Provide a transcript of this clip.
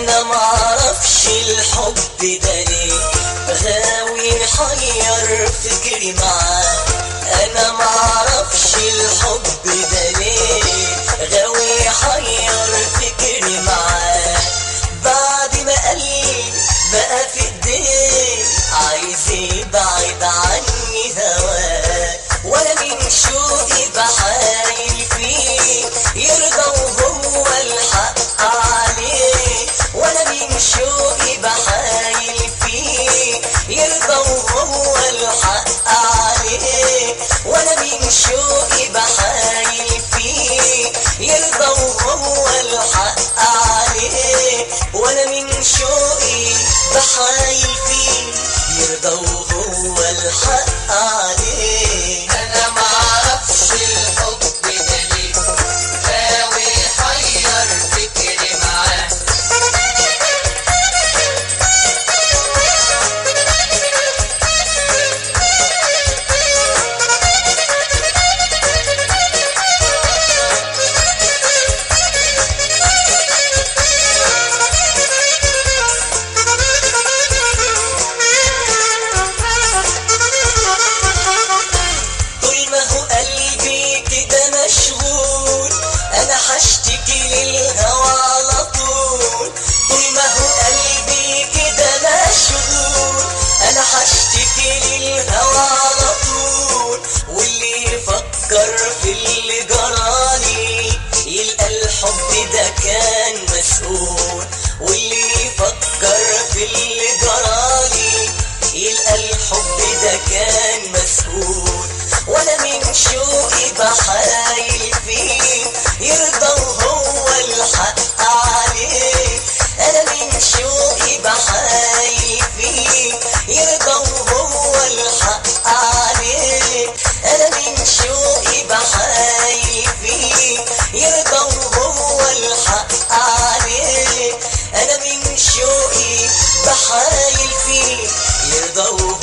انا معرفش الحب ده ليه غاوي حير فكري معاه انا معرفش الحب ده ليه غاوي حير فكري معاه بعد ما قلبي بقى في ايديه عايز يبعد عني هواه وانا من شوقي بحايل فيه يرضى وهو الحق عليه وانا من شوقي بحايل فيه يرضى وهو الحق عليه وانا من شوقي بحايل فيه يرضى وهو الحق عليه وانا من شوقي بحايل فيه يرضى وهو الحق عليه انا معرفش الحب ده ليه غاوي حير فكري معاه طول ما هو قلبي كده مشغول انا هشتكي للهوى على طول طول ما هو قلبي كده مشغول انا هشتكي للهوى على طول واللي يفكر في اللي جرالي يلقى الحب ده كان مسؤول واللي يفكر في اللي جرالي يلقى الحب ده كان مسؤول وانا من شوقي بحايل فيه يرضى وهو الحق عليه انا من شوقي بحايل فيه يرضى وهو الحق عليه انا من شوقي بحايل فيه يرضى وهو الحق عليه انا من شوقي بحايل فيه يرضى وهو